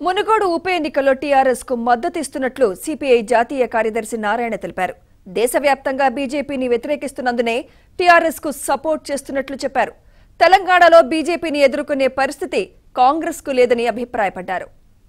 మునుగోడు ఉప ఎన్నికల్లో టీఆర్ఎస్ కు మద్దతిస్తున్నట్లు సిపిఐ జాతీయ కార్యదర్శి నారాయణ తెలిపారు దేశవ్యాప్తంగా బీజేపీని వ్యతిరేకిస్తున్నందునే టీఆర్ఎస్ కు సపోర్ట్ చేస్తున్నట్లు చెప్పారు తెలంగాణలో బీజేపీని ఎదుర్కొనే పరిస్థితి కాంగ్రెస్ కు లేదని అభిప్రాయపడ్డారు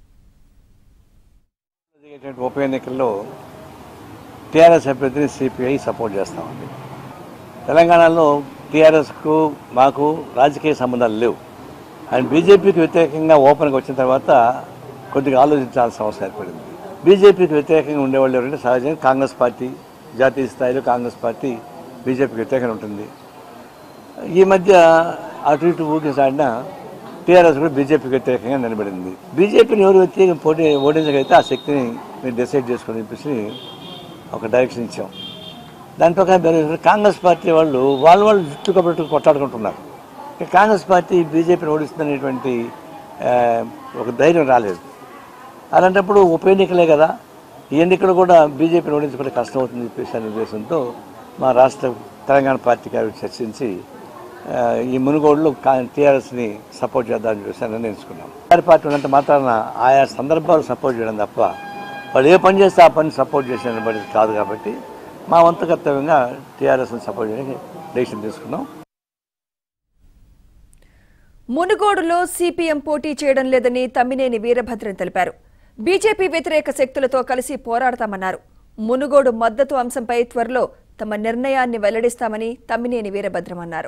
జరిగేటువంటి ఉప ఎన్నికల్లో టీఆర్ఎస్ అభ్యర్థిని సిపిఐ సపోర్ట్ చేస్తామండి తెలంగాణలో టీఆర్ఎస్కు మాకు రాజకీయ సంబంధాలు లేవు అండ్ బీజేపీకి వ్యతిరేకంగా ఓపెన్గా వచ్చిన తర్వాత కొద్దిగా ఆలోచించాల్సిన అవసరం ఏర్పడింది బీజేపీకి వ్యతిరేకంగా ఉండేవాళ్ళు ఎవరంటే సహజంగా కాంగ్రెస్ పార్టీ జాతీయ స్థాయిలో కాంగ్రెస్ పార్టీ బీజేపీకి వ్యతిరేకంగా ఉంటుంది ఈ మధ్య అటు ఇటు ఊగిసాడిన టీఆర్ఎస్ కూడా బీజేపీకి వ్యతిరేకంగా నిలబడింది బీజేపీని ఎవరు వ్యతిరేకం పోటీ ఓడించగలిగితే ఆ శక్తిని మీరు డిసైడ్ చేసుకొని చెప్పేసి ఒక డైరెక్షన్ ఇచ్చాం దాని ప్రకారం మీరు కాంగ్రెస్ పార్టీ వాళ్ళు వాళ్ళు వాళ్ళు జుట్టు కబట్టి కొట్లాడుకుంటున్నారు ఇక కాంగ్రెస్ పార్టీ బీజేపీని ఓడిస్తుందనేటువంటి ఆ, ఒక ధైర్యం రాలేదు అలాంటప్పుడు ఉప ఎన్నికలే కదా ఈ ఎన్నికలు కూడా బీజేపీని ఓడించుకుంటే కష్టం అవుతుంది చెప్పేసి అనే ఉద్దేశంతో మా రాష్ట్ర తెలంగాణ పార్టీ గారు చర్చించి ఆ, ఈ మునుగోడులో టీఆర్ఎస్ని సపోర్ట్ చేద్దామని చెప్పేసి అని నిర్ణయించుకున్నాం టీఆర్ పార్టీ ఉన్నంత మాత్రాన ఆయా సందర్భాలు సపోర్ట్ చేయడం తప్ప వాళ్ళు ఏ పని చేస్తే ఆ పని సపోర్ట్ చేసిన బట్టి కాదు కాబట్టి మా వంతు కర్తవ్యంగా టీఆర్ఎస్ని సపోర్ట్ చేయడానికి డెసిషన్ తీసుకున్నాం మునుగోడులో సిపిఎం పోటీ చేయడం లేదని తమ్మినేని వీరభద్రం తెలిపారు బీజేపీ వ్యతిరేక శక్తులతో కలిసి పోరాడతామన్నారు మునుగోడు మద్దతు అంశంపై త్వరలో తమ నిర్ణయాన్ని వెల్లడిస్తామని తమ్మినేని వీరభద్రం అన్నారు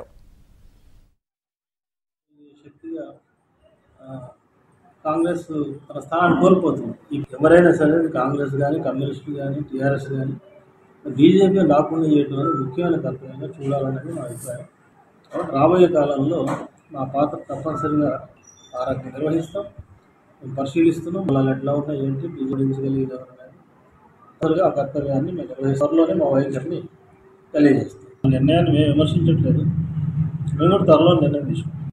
శక్తిగా ఆ, కాంగ్రెస్ తన స్థానాన్ని కోల్పోతుంది ఈ ఎవరైనా సరే కాంగ్రెస్ కానీ కమ్యూనిస్టులు కానీ టీఆర్ఎస్ కానీ బీజేపీ రాకుండా చేయడం అనేది ముఖ్యమైన కర్తవ్యంగా చూడాలనేది నా అభిప్రాయం కాబట్టి రాబోయే కాలంలో మా పాత్ర తప్పనిసరిగా ఆ రకంగా నిర్వహిస్తాం మేము పరిశీలిస్తున్నాం మళ్ళీ ఎట్లా ఉన్నాయి ఏంటి బీజేపీగలిగేది అనేది త్వరగా ఆ కర్తవ్యాన్ని మేము నిర్వహిస్తాం త్వరలోనే మా వైఖరిని తెలియజేస్తాం నిర్ణయాన్ని మేము విమర్శించట్లేదు మేము కూడా త్వరలో నిర్ణయం తీసుకుంటాం